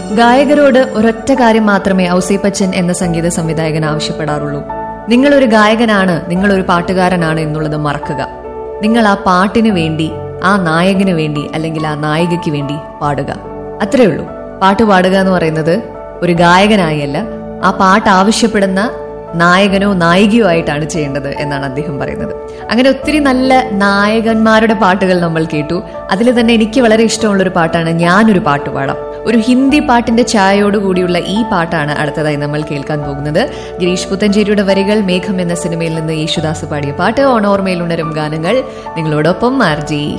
ഗായകരോട് ഒരൊറ്റ കാര്യം മാത്രമേ ഔസേപ്പച്ചൻ എന്ന സംഗീത സംവിധായകൻ ആവശ്യപ്പെടാറുള്ളൂ നിങ്ങളൊരു ഗായകനാണ് നിങ്ങളൊരു പാട്ടുകാരനാണ് എന്നുള്ളത് മറക്കുക നിങ്ങൾ ആ പാട്ടിന് വേണ്ടി ആ നായകന് വേണ്ടി അല്ലെങ്കിൽ ആ നായികയ്ക്ക് വേണ്ടി പാടുക അത്രേ ഉള്ളൂ പാട്ട് പാടുക എന്ന് പറയുന്നത് ഒരു ഗായകനായല്ല ആ പാട്ട് ആവശ്യപ്പെടുന്ന നായകനോ നായികയോ ആയിട്ടാണ് ചെയ്യേണ്ടത് എന്നാണ് അദ്ദേഹം പറയുന്നത് അങ്ങനെ ഒത്തിരി നല്ല നായകന്മാരുടെ പാട്ടുകൾ നമ്മൾ കേട്ടു അതിൽ തന്നെ എനിക്ക് വളരെ ഇഷ്ടമുള്ള ഒരു പാട്ടാണ് ഞാനൊരു പാട്ട് പാടാം ഒരു ഹിന്ദി പാട്ടിന്റെ ഛായയോട് കൂടിയുള്ള ഈ പാട്ടാണ് അടുത്തതായി നമ്മൾ കേൾക്കാൻ പോകുന്നത് ഗിരീഷ് പുത്തഞ്ചേരിയുടെ വരികൾ മേഘം എന്ന സിനിമയിൽ നിന്ന് യേശുദാസ് പാടിയ പാട്ട് ഓണോർമയിൽ ഉണരും ഗാനങ്ങൾ നിങ്ങളോടൊപ്പം ആർ ജി